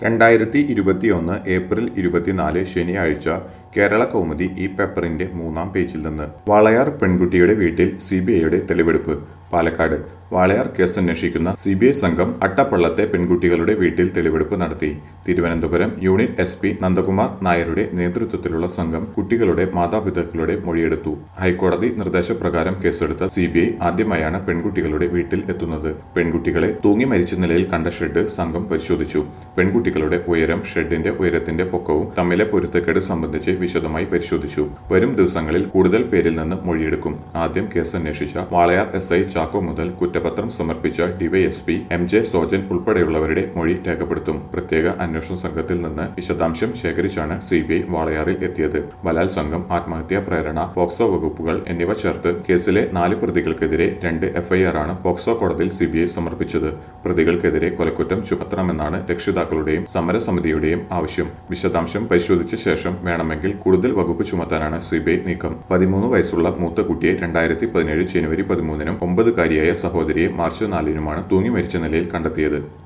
രണ്ടായിരത്തി ഇരുപത്തിയൊന്ന് ഏപ്രിൽ ഇരുപത്തിനാല് ശനിയാഴ്ച കേരള കൗമുദി ഈ പേപ്പറിന്റെ മൂന്നാം പേജിൽ നിന്ന് വാളയാർ പെൺകുട്ടിയുടെ വീട്ടിൽ സി ബി ഐയുടെ തെളിവെടുപ്പ് പാലക്കാട് വാളയാർ കേസ് അന്വേഷിക്കുന്ന സി ബി ഐ സംഘം അട്ടപ്പള്ളത്തെ പെൺകുട്ടികളുടെ വീട്ടിൽ തെളിവെടുപ്പ് നടത്തി Thiruvananthapuram unit S P Nandakumar നായരുടെ നേതൃത്വത്തിലുള്ള സംഘം കുട്ടികളുടെ മാതാപിതാക്കളുടെ മൊഴിയെടുത്തു ഹൈക്കോടതി നിർദ്ദേശപ്രകാരം കേസെടുത്ത സി ബി ഐ ആദ്യമായാണ് പെൺകുട്ടികളുടെ വീട്ടിൽ എത്തുന്നത് പെൺകുട്ടികളെ തൂങ്ങി മരിച്ച നിലയിൽ കണ്ട ഷെഡ് സംഘം പരിശോധിച്ചു പെൺകുട്ടികളുടെ ഉയരം ഷെഡിന്റെ ഉയരത്തിന്റെ പൊക്കവും തമ്മിലെ പൊരുത്തക്കേട് സംബന്ധിച്ച് വിശദമായി പരിശോധിച്ചു വരും ദിവസങ്ങളിൽ കൂടുതൽ പേരിൽ നിന്ന് മൊഴിയെടുക്കും ആദ്യം കേസ് അന്വേഷിച്ച വാളയാർ എസ് ഐ ചാക്കോ മുതൽ കുറ്റപത്രം സമർപ്പിച്ച ഡിവൈഎസ്പി എം ജെ സോജൻ ഉൾപ്പെടെയുള്ളവരുടെ മൊഴി രേഖപ്പെടുത്തും പ്രത്യേക അന്വേഷണ സംഘത്തിൽ നിന്ന് വിശദാംശം ശേഖരിച്ചാണ് സി ബി ഐ വാളയാറിൽ എത്തിയത് ബലാത്സംഗം ആത്മഹത്യാ പ്രേരണ പോക്സോ വകുപ്പുകൾ എന്നിവ ചേർത്ത് കേസിലെ നാല് പ്രതികൾക്കെതിരെ രണ്ട് എഫ്ഐആർ ആണ് പോക്സോ കോടതിയിൽ സി ബി ഐ സമർപ്പിച്ചത് പ്രതികൾക്കെതിരെ കൊലക്കുറ്റം ചുമത്തണമെന്നാണ് രക്ഷിതാക്കളുടെയും സമരസമിതിയുടെയും ആവശ്യം വിശദാംശം പരിശോധിച്ച ശേഷം വേണമെങ്കിൽ കൂടുതൽ വകുപ്പ് ചുമത്താനാണ് സി ബി ഐ നീക്കം പതിമൂന്ന് വയസ്സുള്ള മൂത്ത കുട്ടിയെ രണ്ടായിരത്തി പതിനേഴ് ജനുവരി പതിമൂന്നിനും ഒമ്പതുകാരിയായ സഹോദരിയെ മാർച്ച് നാലിനുമാണ് തൂങ്ങി മരിച്ച നിലയിൽ കണ്ടെത്തിയത്